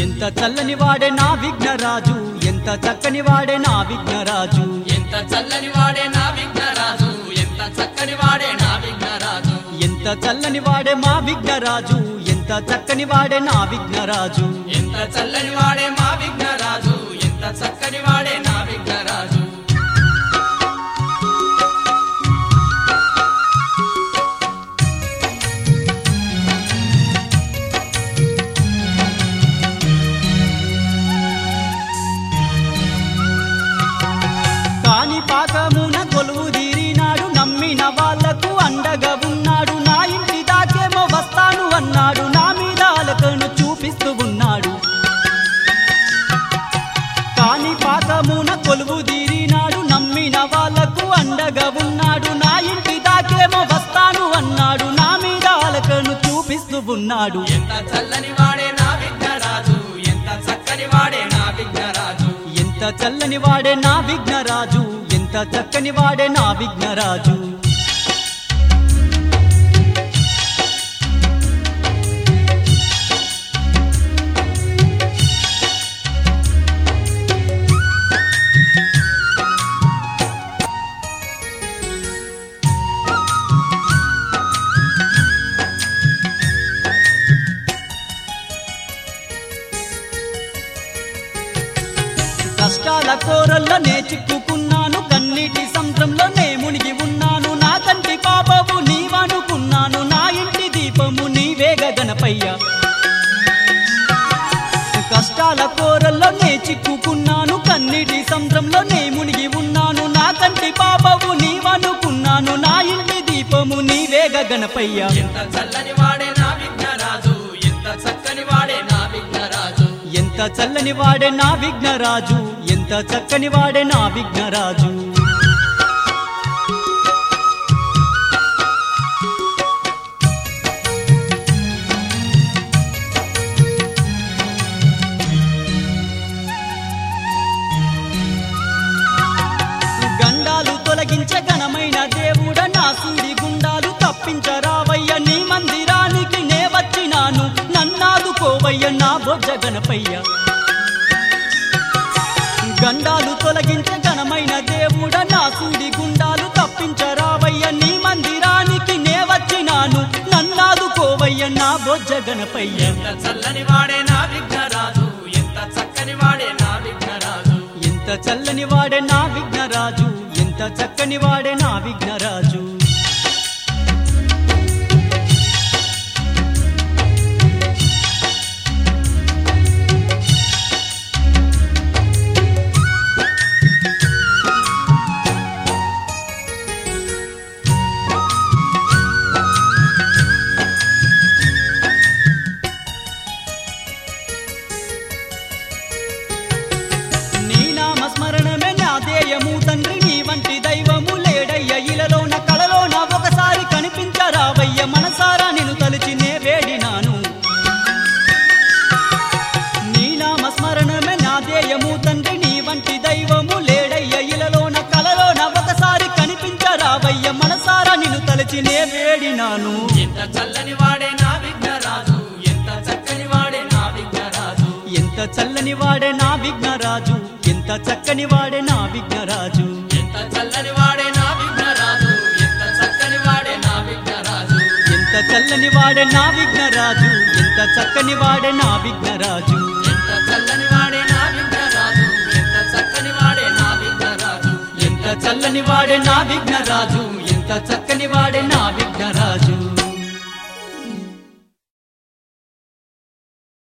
ఎంత చల్లని వాడే నా విఘ్నరాజు ఎంత చక్కని వాడే నా విఘ్నరాజు ఎంత చల్లని వాడే నా విఘ్నరాజు ఎంత చక్కని వాడే నా విఘ్నరాజు ఎంత చల్లని వాడే మా విఘ్నరాజు ఎంత చక్కని వాడే నా విఘ్నరాజు ఎంత చల్లని వాడే మా విఘ్నరాజు ఎంత చక్కని వాడే నా విఘ్నరాజు కాని పాకమున కొలువు తీరినాడు నమ్మిన వాళ్లకు అండగా ఉన్నాడు నా ఇంటి దాకేమో వస్తాను అన్నాడు నా మీద అలకను చూపిస్తూ ఉన్నాడు కాని పాకమున కొలువు తీరినాడు నమ్మిన వాళ్లకు అండగా ఉన్నాడు నా ఇంటి దాకేమో వస్తాను అన్నాడు నా మీద అలకను చూపిస్తూ ఉన్నాడు ఎంత చల్లని వాడే నా విఘ్నరాజు ఎంత చక్కని వాడే నా విఘ్నరాజు ఎంత చల్లని వాడే నా విఘ్నరాజు ఎంత చక్కని వాడే నా విఘ్నరాజు కష్టాల కోరల్లో నే చిక్కుకున్నాను కన్నీటి సముద్రంలో నే మునిగి ఉన్నాను నా కంటి పాపము నీవనుకున్నాను నా ఇంటి దీపము నీవేగ గణపయ్య కష్టాల కోరల్లో నే చిక్కుకున్నాను కన్నీటి సముద్రంలో నే మునిగి ఉన్నాను నా కంటి పాపము నీవనుకున్నాను నా ఇంటి దీపము నీవేగ గణపయ్య ఎంత చల్లని వాడే నా విఘ్నరాజు ఎంత చక్కని వాడే నా విఘ్నరాజు ఎంత చల్లని వాడే నా విఘ్నరాజు ఎంత చక్కని వాడే నా విఘ్నరాజు గండాలు తొలగించే ఘనమైన దేవుడ నా సూడి గుండాలు తప్పించరావయ్య నీ మందిరానికి నే వచ్చినాను నన్నాదుకోవయ్య నా బొజ్జ గణపయ్య గండాలు తొలగించే ఘనమైన దేవుడ నా సూడి గుండాలు తప్పించరావయ్య నీ మందిరానికి నే వచ్చినాను నన్నాదుకోవయ్య నా బొజ్జ గణపయ్య ఎంత చల్లని వాడే నా విఘ్నరాజు ఎంత చక్కని వాడే నా విఘ్నరాజు ఎంత చల్లని వాడే నా విఘ్నరాజు ఎంత చక్కని వాడే నా విఘ్నరాజు నీ నామ స్మరణమే నా ధ్యేయము తండ్రి నీ వంటి దైవము లేడయ్య ఇలలోన కళలోన ఒకసారి కనిపించరావయ్య మనసారా నేను తలిచి నే వేడినాను నీ నామ స్మరణమే నా ధ్యేయము తండ్రి నీ వంటి దైవము లేడయ్య ఇలలోన కళలోన ఒకసారి కనిపించరావయ్య మనసారా నిన్ను తలిచి నే వేడినాను ఎంత చల్లని వాడే నా విఘ్నరాజు ఎంత చక్కని వాడే నా విఘ్నరాజు ఎంత చల్లని వాడే నా విఘ్నరాజు ఎంత చక్కని వాడే నా విఘ్నరాజు ఎంత చల్లని వాడే నా విఘ్నరాజు ఎంత చక్కని వాడే నా విఘ్నరాజు ఎంత చల్లని వాడే నా విఘ్నరాజు ఎంత చక్కని వాడే నా విఘ్నరాజు ఎంత చల్లని వాడే నా విఘ్నరాజు ఎంత చక్కని వాడే నా విఘ్నరాజు ఎంత చల్లని వాడే నా విఘ్నరాజు ఎంత చక్కని వాడే నా విఘ్నరాజు